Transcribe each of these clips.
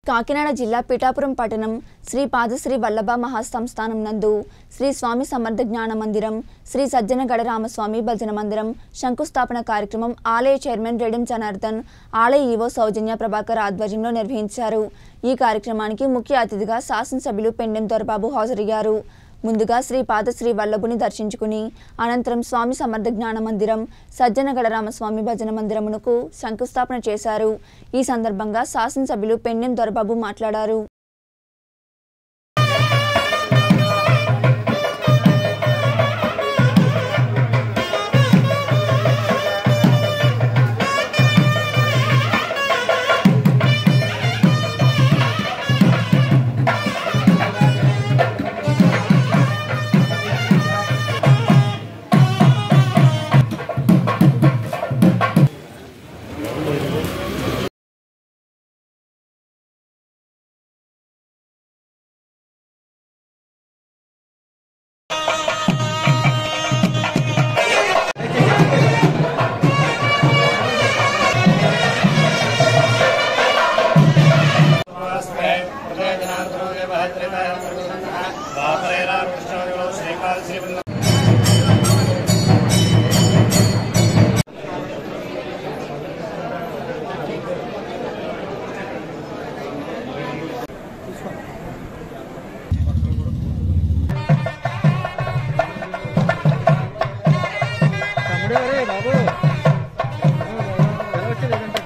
కాకినాడ జిల్లా పిఠాపురం పట్టణం శ్రీ పాదశ్రీ వల్లభ మహాసంస్థానం నందు శ్రీ స్వామి సమర్థ జ్ఞాన మందిరం శ్రీ సజ్జనగడ రామస్వామి భజన మందిరం శంకుస్థాపన కార్యక్రమం ఆలయ చైర్మన్ రెడ్డి జనార్దన్ ఆలయ ఈవో సౌజన్య ప్రభాకర్ ఆధ్వర్యంలో నిర్వహించారు ఈ కార్యక్రమానికి ముఖ్య అతిథిగా శాసనసభ్యులు పెండెం దొరబాబు హాజరయ్యారు ముందుగా శ్రీ పాదశ్రీ వల్లభుని దర్శించుకుని అనంతరం స్వామి సమర్థ జ్ఞాన మందిరం సజ్జనగడ రామస్వామి భజన మందిరమునకు శంకుస్థాపన చేశారు ఈ సందర్భంగా శాసనసభ్యులు పెన్నెం దొరబాబు మాట్లాడారు తమ్ముడు ఎవరే బాబు ఎలా వచ్చేది ఏదంటే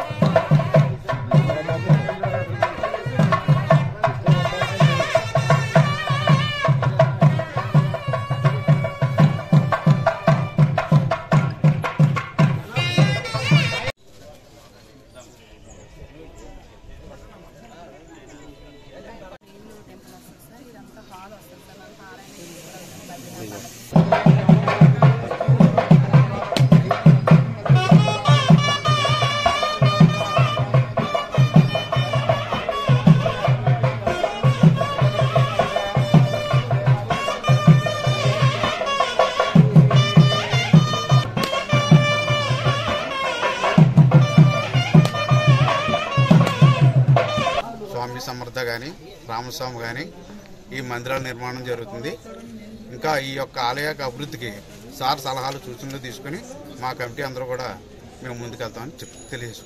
స్వామి సమర్థ కానీ రామస్వామి కానీ ఈ మందిరాల నిర్మాణం జరుగుతుంది ఇంకా ఈ యొక్క ఆలయ యొక్క అభివృద్ధికి సార్ సలహాలు సూచనలు తీసుకుని మా కమిటీ అందరూ కూడా మేము ముందుకెళ్తామని చెప్ తెలియజేసుకుంటాం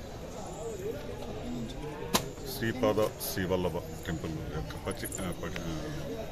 శ్రీపాద శ్రీవల్లభ టెంపుల్ యొక్క పచి ఆ, పటి- ఆ,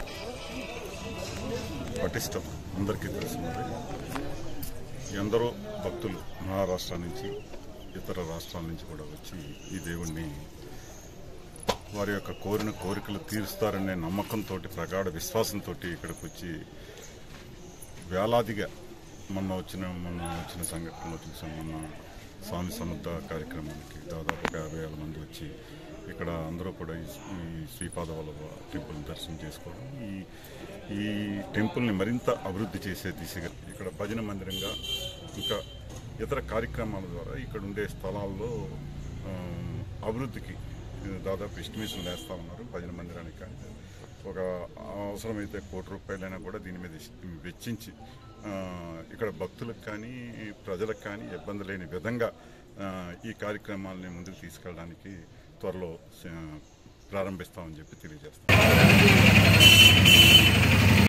పటిష్టం అందరికీ తెలిసినది ఎందరో భక్తులు మహారాష్ట్ర నుంచి ఇతర రాష్ట్రాల నుంచి కూడా వచ్చి ఈ దేవుణ్ణి వారి యొక్క కోరిన కోరికలు తీరుస్తారనే నమ్మకంతో ప్రగాఢ విశ్వాసంతో ఇక్కడికి వచ్చి వేలాదిగా మొన్న వచ్చిన మొన్న వచ్చిన సంఘటనలో చూసాం మొన్న స్వామి సముద్ర కార్యక్రమానికి దాదాపు ఒక యాభై వేల మంది వచ్చి ఇక్కడ అందరూ కూడా ఈ ఈ శ్రీపాద వల్లభ టెంపుల్ దర్శనం చేసుకోవడం ఈ ఈ టెంపుల్ని మరింత అభివృద్ధి చేసే దిశగా ఇక్కడ భజన మందిరంగా ఇంకా ఇతర కార్యక్రమాల ద్వారా ఇక్కడ ఉండే స్థలాల్లో ఆ, అభివృద్ధికి దాదాపు ఎస్టిమేషన్ వేస్తా ఉన్నారు భజన మందిరానికి కానీ ఒక అవసరమైతే కోటి రూపాయలైనా కూడా దీని మీద ఇస్- వెచ్చించి ఆ, ఇక్కడ భక్తులకు కానీ ప్రజలకు కానీ ఇబ్బంది లేని విధంగా ఆ, ఈ కార్యక్రమాలని ముందుకు తీసుకెళ్ళడానికి త్వరలో ఆ, ప్రారంభిస్తామని చెప్పి తెలియజేస్తాం